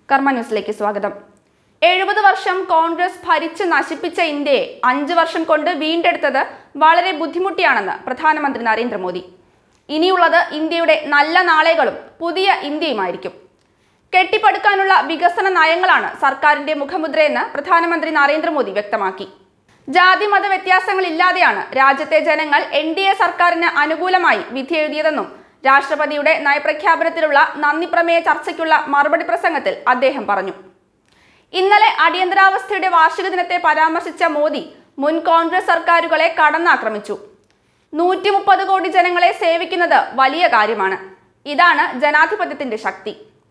കർമ്മ ന്യൂസിലേക്ക് സ്വാഗതം എഴുപത് വർഷം കോൺഗ്രസ് ഭരിച്ച് നശിപ്പിച്ച ഇന്ത്യയെ അഞ്ച് വർഷം കൊണ്ട് വീണ്ടെടുത്തത് വളരെ ബുദ്ധിമുട്ടിയാണെന്ന് പ്രധാനമന്ത്രി നരേന്ദ്രമോദി ഇനിയുള്ളത് ഇന്ത്യയുടെ നല്ല നാളെകളും പുതിയ ഇന്ത്യയുമായിരിക്കും കെട്ടിപ്പടുക്കാനുള്ള വികസന നയങ്ങളാണ് സർക്കാരിന്റെ മുഖമുദ്രയെന്ന് പ്രധാനമന്ത്രി നരേന്ദ്രമോദി വ്യക്തമാക്കി ജാതി മത വ്യത്യാസങ്ങളില്ലാതെയാണ് രാജ്യത്തെ ജനങ്ങൾ എൻ ഡി എ സർക്കാരിന് അനുകൂലമായി വിധിയെഴുതിയതെന്നും രാഷ്ട്രപതിയുടെ നയപ്രഖ്യാപനത്തിലുള്ള നന്ദി പ്രമേയ ചർച്ചയ്ക്കുള്ള മറുപടി പ്രസംഗത്തിൽ അദ്ദേഹം പറഞ്ഞു ഇന്നലെ അടിയന്തരാവസ്ഥയുടെ വാർഷിക ദിനത്തെ പരാമർശിച്ച മോദി മുൻ കോൺഗ്രസ് സർക്കാരുകളെ കടന്നാക്രമിച്ചു നൂറ്റി മുപ്പത് കോടി ജനങ്ങളെ സേവിക്കുന്നത് വലിയ കാര്യമാണ് ഇതാണ് ജനാധിപത്യത്തിന്റെ ശക്തി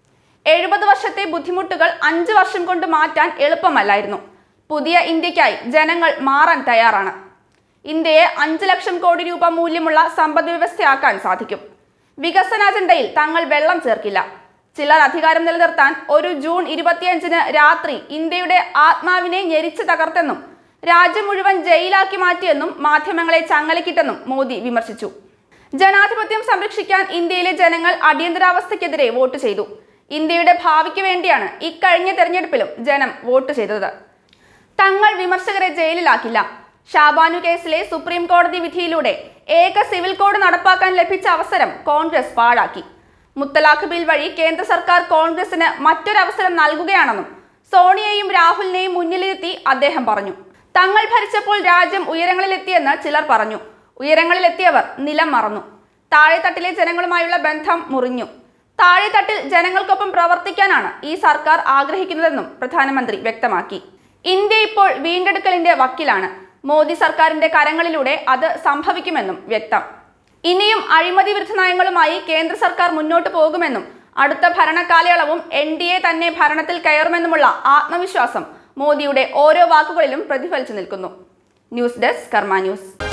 എഴുപത് വർഷത്തെ ബുദ്ധിമുട്ടുകൾ അഞ്ച് വർഷം കൊണ്ട് മാറ്റാൻ എളുപ്പമല്ലായിരുന്നു പുതിയ ഇന്ത്യക്കായി ജനങ്ങൾ മാറാൻ തയ്യാറാണ് ഇന്ത്യയെ അഞ്ച് ലക്ഷം കോടി രൂപ മൂല്യമുള്ള സമ്പദ് വ്യവസ്ഥയാക്കാൻ സാധിക്കും വികസന അജണ്ടയിൽ തങ്ങൾ വെള്ളം ചേർക്കില്ല ചിലർ അധികാരം നിലനിർത്താൻ ഒരു ജൂൺ ഇരുപത്തിയഞ്ചിന് രാത്രി ഇന്ത്യയുടെ ആത്മാവിനെ ഞെരിച്ചു തകർത്തെന്നും രാജ്യം മുഴുവൻ ജയിലാക്കി മാറ്റിയെന്നും മാധ്യമങ്ങളെ ചങ്ങലക്കിട്ടെന്നും മോദി വിമർശിച്ചു ജനാധിപത്യം സംരക്ഷിക്കാൻ ഇന്ത്യയിലെ ജനങ്ങൾ അടിയന്തരാവസ്ഥയ്ക്കെതിരെ വോട്ട് ചെയ്തു ഇന്ത്യയുടെ ഭാവിക്ക് വേണ്ടിയാണ് ഇക്കഴിഞ്ഞ തെരഞ്ഞെടുപ്പിലും ജനം വോട്ട് ചെയ്തത് തങ്ങൾ വിമർശകരെ ജയിലിലാക്കില്ല ഷാബാനു കേസിലെ സുപ്രീം കോടതി വിധിയിലൂടെ ഏക സിവിൽ കോഡ് നടപ്പാക്കാൻ ലഭിച്ച അവസരം കോൺഗ്രസ് പാഴാക്കി മുത്തലാഖ് ബിൽ വഴി കേന്ദ്ര സർക്കാർ കോൺഗ്രസിന് മറ്റൊരവസരം നൽകുകയാണെന്നും സോണിയയും രാഹുലിനെയും മുന്നിലിരുത്തി അദ്ദേഹം പറഞ്ഞു തങ്ങൾ ഭരിച്ചപ്പോൾ രാജ്യം ഉയരങ്ങളിലെത്തിയെന്ന് ചിലർ പറഞ്ഞു ഉയരങ്ങളിലെത്തിയവർ നിലം മറന്നു താഴെത്തട്ടിലെ ജനങ്ങളുമായുള്ള ബന്ധം മുറിഞ്ഞു താഴെത്തട്ടിൽ ജനങ്ങൾക്കൊപ്പം പ്രവർത്തിക്കാനാണ് ഈ സർക്കാർ ആഗ്രഹിക്കുന്നതെന്നും പ്രധാനമന്ത്രി വ്യക്തമാക്കി ഇന്ത്യ ഇപ്പോൾ വീണ്ടെടുക്കലിന്റെ വക്കിലാണ് മോദി സർക്കാരിന്റെ കരങ്ങളിലൂടെ അത് സംഭവിക്കുമെന്നും വ്യക്തം ഇനിയും അഴിമതി വിരുദ്ധ നയങ്ങളുമായി കേന്ദ്ര സർക്കാർ മുന്നോട്ട് പോകുമെന്നും അടുത്ത ഭരണകാലയളവും എൻ ഡി എ തന്നെ ഭരണത്തിൽ കയറുമെന്നുമുള്ള ആത്മവിശ്വാസം മോദിയുടെ ഓരോ വാക്കുകളിലും പ്രതിഫലിച്ചു നിൽക്കുന്നു ന്യൂസ് ഡെസ്ക് കർമ്മ ന്യൂസ്